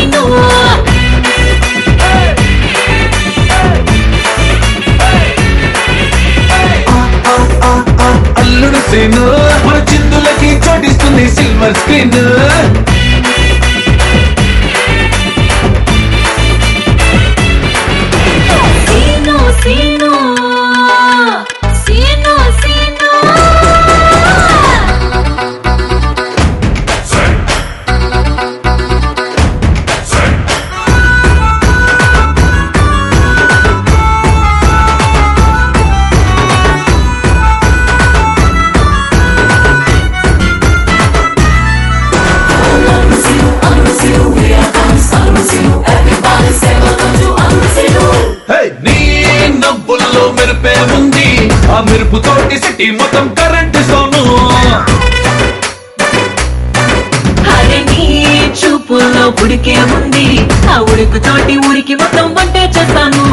scene Alludu Seenu మన చిందులకి చోటిస్తుంది silver screen Seenu Seenu Seenu Seenu hey, నీ నవ్వుల్లో మెరుపే ఉంది ఆ మెరుపు తోటి సిటీ మొత్తం కరెంట్ సోను అరే నీ చూపుల్లో ఉడికే ఉంది ఆ ఉడుకు తోటి ఊరికి మొత్తం వంటే చేస్తాను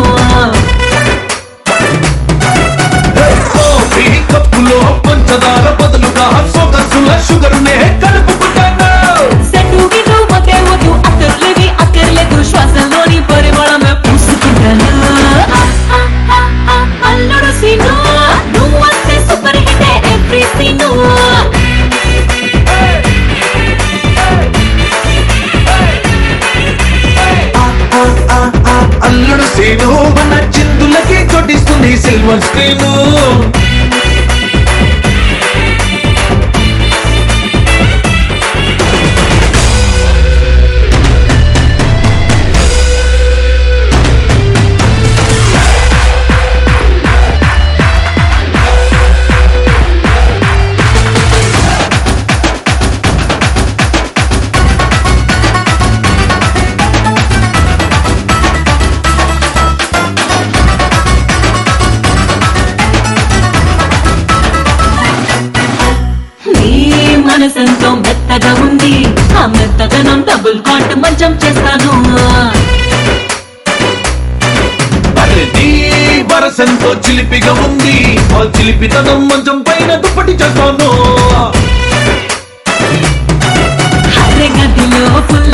హే, కాఫీ కప్పులో పంచదార బదులుగా సోకసుల షుగర్ నే కలుపుకుంటాను సెట్టు గిట్టు మతే వద్దు అక్కర్లేవి అక్కర్లేదు శ్వాసలోని పరిమళమే పూసుకుంటాను అల్లుడు సీను నువ్వు వస్తే super hit every Seenu Alludu Seenu మన చిందులకి చోటిస్తుంది సిల్వర్ స్క్రీన్ నీ మనసెంతో మెత్తగా ఉంది ఆ మెత్తదనం డబుల్ కాట్ మంచం చేస్తాను అరే నీ వరసంతో చిలిపిగా ఉంది ఆ చిలిపితనం మంచం పైన దుప్పటి చేస్తాను అరే గదిలో ఫుల్